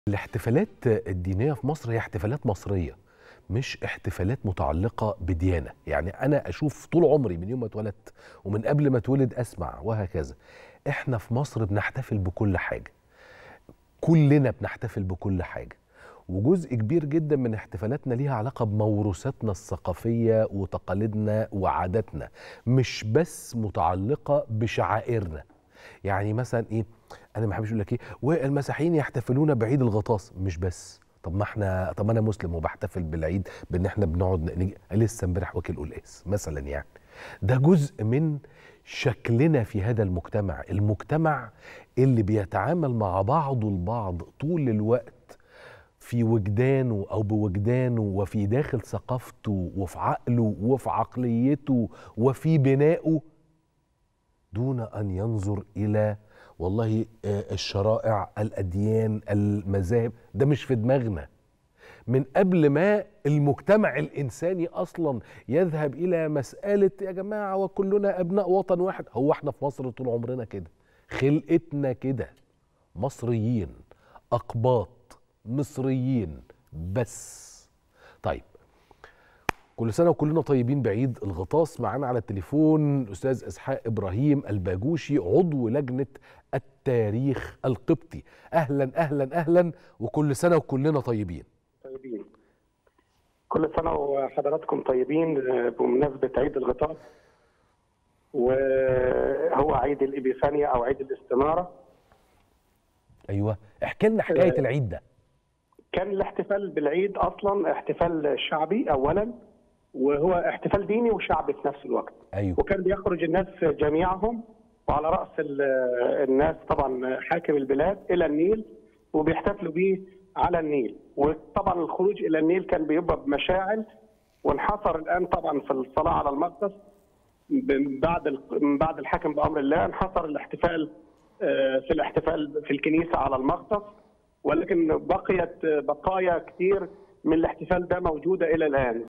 الاحتفالات الدينية في مصر هي احتفالات مصرية مش احتفالات متعلقة بديانة يعني أنا أشوف طول عمري من يوم ما اتولدت ومن قبل ما اتولد أسمع وهكذا احنا في مصر بنحتفل بكل حاجة كلنا بنحتفل بكل حاجة وجزء كبير جدا من احتفالاتنا ليها علاقة بموروثاتنا الثقافية وتقاليدنا وعاداتنا مش بس متعلقة بشعائرنا يعني مثلا ايه انا ما بحبش اقول لك ايه والمسيحيين يحتفلون بعيد الغطاس مش بس طب ما احنا طب انا مسلم وبحتفل بالعيد بان احنا بنقعد نج... لسه امبارح واكل قلقاس مثلا يعني ده جزء من شكلنا في هذا المجتمع المجتمع اللي بيتعامل مع بعضه البعض طول الوقت في وجدانه او بوجدانه وفي داخل ثقافته وفي عقله وفي عقليته وفي بنائه دون ان ينظر الى والله الشرائع الاديان المذاهب ده مش في دماغنا من قبل ما المجتمع الانساني اصلا يذهب الى مساله يا جماعه وكلنا ابناء وطن واحد هو احنا في مصر طول عمرنا كده خلقتنا كده مصريين اقباط مصريين بس طيب كل سنه وكلنا طيبين بعيد الغطاس معانا على التليفون الاستاذ اسحاق ابراهيم الباجوشي عضو لجنه التاريخ القبطي اهلا اهلا اهلا وكل سنه وكلنا طيبين طيبين كل سنه وحضراتكم طيبين بمناسبه عيد الغطاس وهو عيد الابيفانيا او عيد الاستناره ايوه احكي لنا حكايه العيد ده كان الاحتفال بالعيد اصلا احتفال شعبي اولا وهو احتفال ديني وشعبي في نفس الوقت ايوه وكان بيخرج الناس جميعهم وعلى راس الناس طبعا حاكم البلاد الى النيل وبيحتفلوا به على النيل وطبعا الخروج الى النيل كان بيبقى بمشاعل وانحصر الان طبعا في الصلاه على المقدس بعد بعد الحاكم بامر الله انحصر الاحتفال في الاحتفال في الكنيسه على المقدس ولكن بقيت بقايا كثير من الاحتفال ده موجوده الى الان